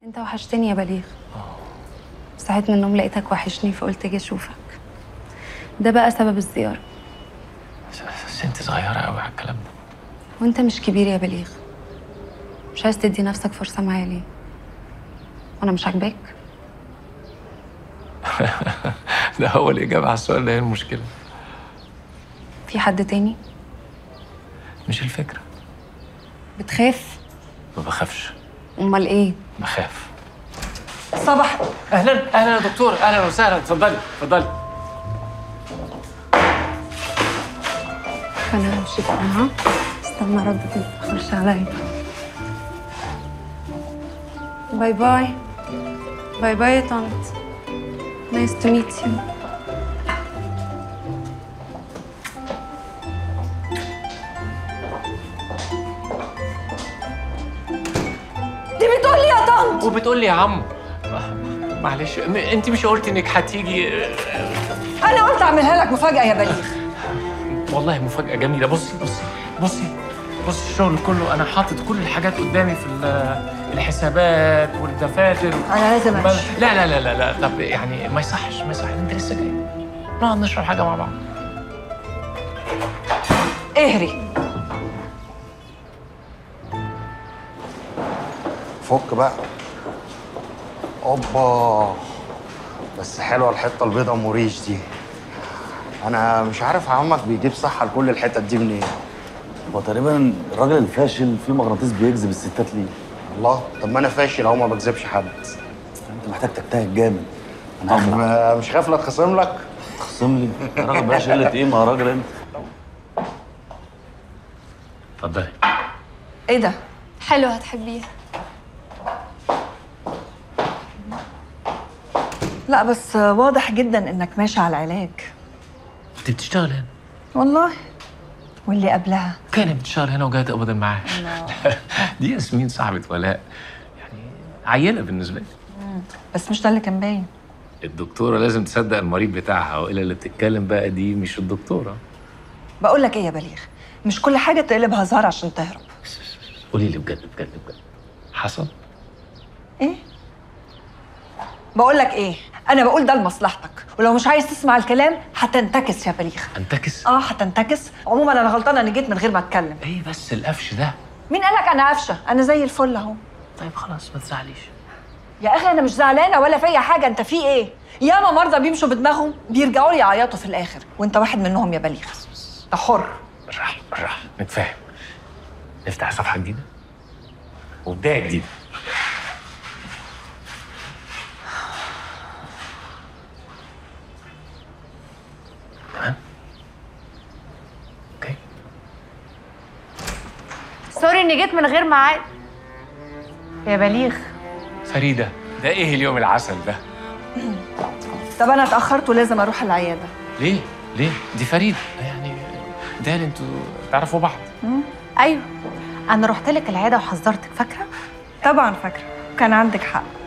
انت وحشتني يا بليغ صحيت من النوم لقيتك وحشني فقلت اجي اشوفك ده بقى سبب الزيارة بس- بس انت صغيره قوي على الكلام ده وانت مش كبير يا بليغ مش عايز تدي نفسك فرصة معايا ليه وانا مش عاجباك ده هو الاجابه على السؤال ده هي المشكله في حد تاني مش الفكره بتخاف ما بخافش امال ايه بخاف صباح اهلا اهلا يا دكتور اهلا وسهلا اتفضلي اتفضلي انا همشي بقى ها استنى ردت ما تاخرش عليا باي باي باي باي يا طنط نايس تو ميت يو دي بتقول لي يا طنط وبتقول لي يا عم معلش م- انت مش قلتي انك هتيجي انا قلت اعملها لك مفاجاه يا بليغ والله مفاجاه جميله بصي بصي بصي بصي الشغل كله انا حاطط كل الحاجات قدامي في ال- الحسابات والدفاتر انا لازم ما- امشي لا لا لا لا لا طب يعني ما يصحش ما يصحش انت لسه جاي نقعد نشرب حاجه مع بعض اهري فك بقى اوبا بس حلوه الحته البيضه مريش دي انا مش عارف عمك بيجيب صحه لكل الحتت دي منين هو تقريبا الراجل الفاشل في مغناطيس بيجذب الستات ليه الله طب ما انا فاشل اهو ما بكذبش حد انت محتاج تجتهد جامد انا طب هخلع ما- مش خايف لا اتخصم لك تخصم لي يا راجل بلاش قله قيمه يا راجل انت اتفضلي ايه ده حلو هتحبيها لا بس واضح جدا انك ماشي على العلاج انت بتشتغل هنا والله واللي قبلها كانت بتشتغل هنا وجايه تقبض المعاش دي ياسمين صاحبه ولاء يعني عيله بالنسبه لي بس مش ده اللي كان باين الدكتوره لازم تصدق المريض بتاعها والا اللي بتتكلم بقى دي مش الدكتوره بقول لك ايه يا بليغ مش كل حاجه تقلبها هزار عشان تهرب قولي لي بجد بجد بجد حصل ايه بقول لك ايه انا بقول ده لمصلحتك ولو مش عايز تسمع الكلام هتنتكس يا بليغ انتكس اه هتنتكس عموما انا غلطانه اني جيت من غير ما اتكلم ايه بس القفش ده مين قالك انا قافشه انا زي الفل اهو طيب خلاص ما تزعليش يا اخي انا مش زعلانه ولا فيا حاجه انت في ايه ياما مرضى بيمشوا بدماغهم بيرجعوا لي يعيطوا في الاخر وانت واحد منهم يا بليغ انت حر بالراحه بالراحه نتفاهم نفتح صفحه جديده وبدايه جديده تمام اوكي سوري اني جيت من غير ميعاد يا بليغ فريده ده ايه اليوم العسل ده طب انا اتاخرت ولازم اروح العياده ليه ليه دي فريده يعني ده انتوا تعرفوا بعض ايوه انا رحت لك العياده وحذرتك فاكره طبعا فاكره كان عندك حق